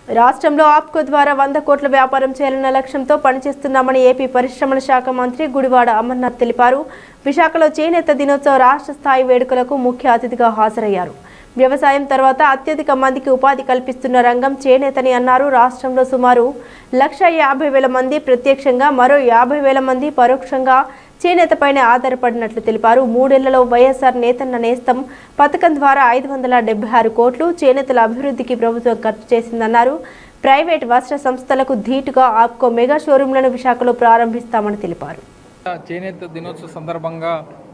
రాష్ట్రంలో ఆప్కో ద్వారా వంద కోట్ల వ్యాపారం చేయాలన్న లక్ష్యంతో పనిచేస్తున్నామని ఏపీ పరిశ్రమల శాఖ మంత్రి గుడివాడ అమర్నాథ్ తెలిపారు విశాఖలో చేనేత దినోత్సవ రాష్ట్ర స్థాయి వేడుకలకు ముఖ్య అతిథిగా హాజరయ్యారు వ్యవసాయం తర్వాత అత్యధిక మందికి ఉపాధి కల్పిస్తున్న రంగం చేనేతని అన్నారు రాష్ట్రంలో సుమారు లక్ష యాభై వేల మంది ప్రత్యక్షంగా మరో యాభై వేల మంది పరోక్షంగా చేనేతపైనే ఆధారపడినట్లు తెలిపారు మూడేళ్లలో వైఎస్ఆర్ నేతన్న నేస్తం పథకం ద్వారా ఐదు వందల డెబ్బై ఆరు కోట్లు చేనేతల అభివృద్ధికి ప్రభుత్వం ఖర్చు చేసిందన్నారు ప్రైవేట్ వస్త్ర సంస్థలకు ధీటుగా ఆప్కో మెగా షోరూంలను విశాఖలో ప్రారంభిస్తామని తెలిపారు చేనేత దినోత్సవ సందర్భంగా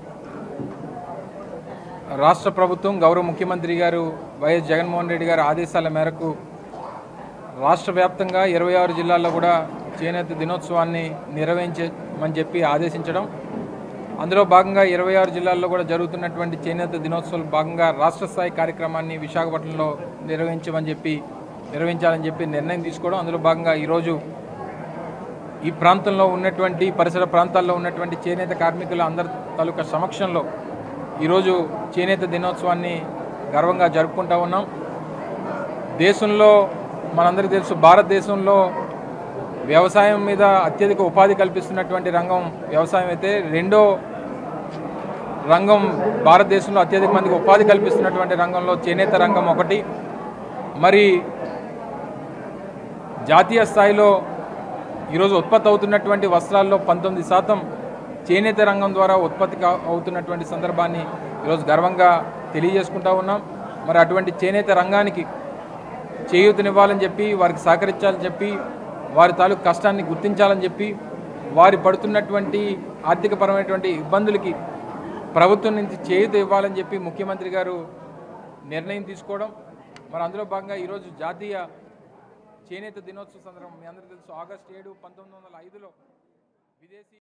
రాష్ట్ర ప్రభుత్వం గౌరవ ముఖ్యమంత్రి గారు వైఎస్ జగన్మోహన్ రెడ్డి గారి ఆదేశాల మేరకు రాష్ట్ర వ్యాప్తంగా ఇరవై ఆరు జిల్లాల్లో కూడా చేనేత దినోత్సవాన్ని నిర్వహించమని చెప్పి ఆదేశించడం అందులో భాగంగా ఇరవై ఆరు జిల్లాల్లో కూడా జరుగుతున్నటువంటి చేనేత దినోత్సవం భాగంగా రాష్ట్ర స్థాయి కార్యక్రమాన్ని విశాఖపట్నంలో నిర్వహించమని చెప్పి నిర్వహించాలని చెప్పి నిర్ణయం తీసుకోవడం అందులో భాగంగా ఈరోజు ఈ ప్రాంతంలో ఉన్నటువంటి పరిసర ప్రాంతాల్లో ఉన్నటువంటి చేనేత కార్మికుల అందరి తాలూకా సమక్షంలో ఈరోజు చేనేత దినోత్సవాన్ని గర్వంగా జరుపుకుంటా ఉన్నాం దేశంలో మనందరికీ తెలుసు భారతదేశంలో వ్యవసాయం మీద అత్యధిక ఉపాధి కల్పిస్తున్నటువంటి రంగం వ్యవసాయం అయితే రెండో రంగం భారతదేశంలో అత్యధిక మందికి ఉపాధి కల్పిస్తున్నటువంటి రంగంలో చేనేత రంగం ఒకటి మరి జాతీయ స్థాయిలో ఈరోజు ఉత్పత్తి అవుతున్నటువంటి వస్త్రాల్లో పంతొమ్మిది శాతం చేనేత రంగం ద్వారా ఉత్పత్తి కా- అవుతున్నటువంటి సందర్భాన్ని ఈరోజు గర్వంగా తెలియజేసుకుంటా ఉన్నాం మరి అటువంటి చేనేత రంగానికి చేయూతనివ్వాలని చెప్పి వారికి సహకరించాలని చెప్పి వారి తాలూకు కష్టాన్ని గుర్తించాలని చెప్పి వారి పడుతున్నటువంటి ఆర్థికపరమైనటువంటి ఇబ్బందులకి ప్రభుత్వం నుంచి చేయూత ఇవ్వాలని చెప్పి ముఖ్యమంత్రి గారు నిర్ణయం తీసుకోవడం మరి అందులో భాగంగా ఈరోజు జాతీయ చేనేత దినోత్సవ సందర్భం మీ అందరికీ తెలుసు ఆగస్టు ఏడు పంతొమ్మిది వందల ఐదులో విదేశీ